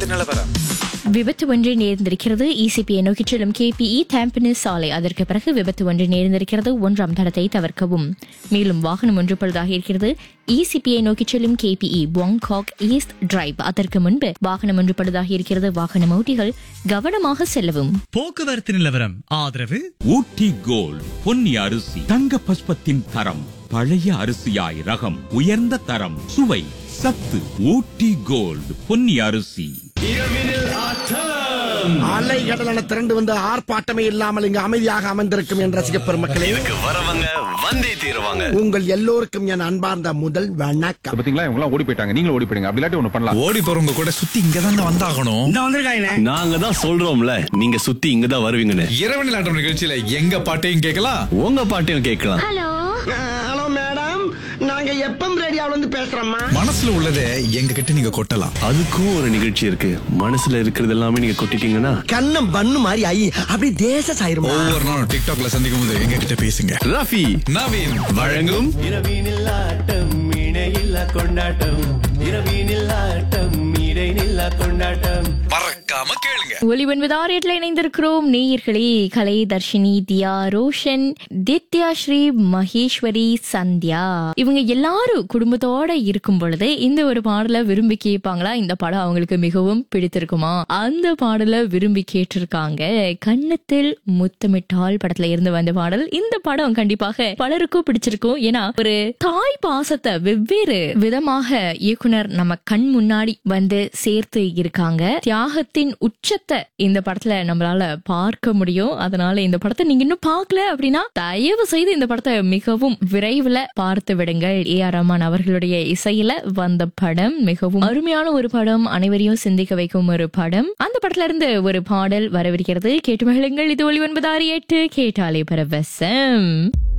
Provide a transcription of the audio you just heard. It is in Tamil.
போக்குவரத்து நிலவரம் விபத்து ஒன்று நேர்ந்திருக்கிறது இசிபியை நோக்கிச் செல்லும் கேபிஇ தாம்பினிஸ் சாலை அதற்கு பிறகு விபத்து ஒன்று நேர்ந்திருக்கிறது ஒன்றாம் தடத்தை தவிர்க்கவும் மேலும் வாகனம் ஒன்று பழுதாக இருக்கிறது இசிபியை நோக்கிச் செல்லும் கேபிஇ பாங்காக் ஈஸ்ட் டிரைவ் அதற்கு முன்பு வாகனம் ஒன்று பழுதாக இருக்கிறது வாகன ஓட்டிகள் கவனமாக செல்லவும் போக்குவரத்து நிலவரம் ஆதரவு ஊட்டி கோல்ட் பொன்னி அரிசி தங்க பஸ்பத்தின் தரம் பழைய அரிசியாய் ரகம் உயர்ந்த தரம் சுவை சத்து ஊட்டி கோல்ட் பொன்னி அரிசி அலை கடலான திரண்டு வந்து ஆர்ப்பாட்டமே இல்லாமல் இங்கு அமைதியாக அமர்ந்திருக்கும் என் ரசிக பெருமக்களே வரவங்க வந்தே தீருவாங்க உங்கள் எல்லோருக்கும் என் அன்பார்ந்த முதல் வணக்கம் பாத்தீங்களா இவங்க எல்லாம் ஓடி போயிட்டாங்க நீங்களும் ஓடி போயிடுங்க அப்படி இல்லாட்டி ஒண்ணு பண்ணலாம் ஓடி போறவங்க கூட சுத்தி இங்க தான் வந்தாகணும் நாங்க தான் சொல்றோம்ல நீங்க சுத்தி இங்க தான் வருவீங்கன்னு இரவு நிலாட்டம் நிகழ்ச்சியில எங்க பாட்டையும் கேட்கலாம் உங்க பாட்டையும் கேட்கலாம் ஹலோ மேடம் நாங்க எப்பம் ரேடியோல இருந்து பேசுறோம்மா மனசுல உள்ளதை எங்க கிட்ட நீங்க கொட்டலாம் அதுக்கும் ஒரு நிகழ்ச்சி இருக்கு மனசுல இருக்கிறது எல்லாமே நீங்க கொட்டிட்டீங்கன்னா கண்ணம் பண்ணு மாதிரி ஐ அப்படி தேச சாயிருமா ஒவ்வொரு நாளும் டிக்டாக்ல சந்திக்கும் போது எங்க கிட்ட பேசுங்க ரஃபி நவீன் வழங்கும் இரவினில் ஆட்டம் இணையில்லா கொண்டாட்டம் இரவினில் ஆட்டம் இடைநில்லா கொண்டாட்டம் பறக்காம கேளுங்க ஒலி ஒன்பது ஆறு எட்டுல இணைந்திருக்கிறோம் நேயர்களே கலை தர்ஷினி தியா ரோஷன் தித்யா ஸ்ரீ மகேஸ்வரி சந்தியா இவங்க எல்லாரும் குடும்பத்தோட இருக்கும் பொழுது இந்த ஒரு பாடலை விரும்பி கேட்பாங்களா இந்த படம் அவங்களுக்கு மிகவும் பிடித்திருக்குமா அந்த பாடலை விரும்பி கேட்டிருக்காங்க கன்னத்தில் முத்தமிட்டால் படத்துல இருந்து வந்த பாடல் இந்த படம் கண்டிப்பாக பலருக்கும் பிடிச்சிருக்கும் ஏன்னா ஒரு தாய் பாசத்தை வெவ்வேறு விதமாக இயக்குனர் நம்ம கண் முன்னாடி வந்து சேர்த்து இருக்காங்க தியாகத்தின் உச்சத்தை இந்த படத்துல நம்மளால பார்க்க முடியும் அதனால இந்த படத்தை நீங்க இன்னும் பார்க்கல அப்படின்னா தயவு செய்து இந்த படத்தை மிகவும் விரைவில் பார்த்து விடுங்கள் ஏ ஆர் ரஹ்மான் அவர்களுடைய இசையில வந்த படம் மிகவும் அருமையான ஒரு படம் அனைவரையும் சிந்திக்க வைக்கும் ஒரு படம் அந்த படத்துல இருந்து ஒரு பாடல் வரவிருக்கிறது கேட்டு மகிழுங்கள் இது ஒளி ஒன்பது ஆறு எட்டு கேட்டாலே பரவசம்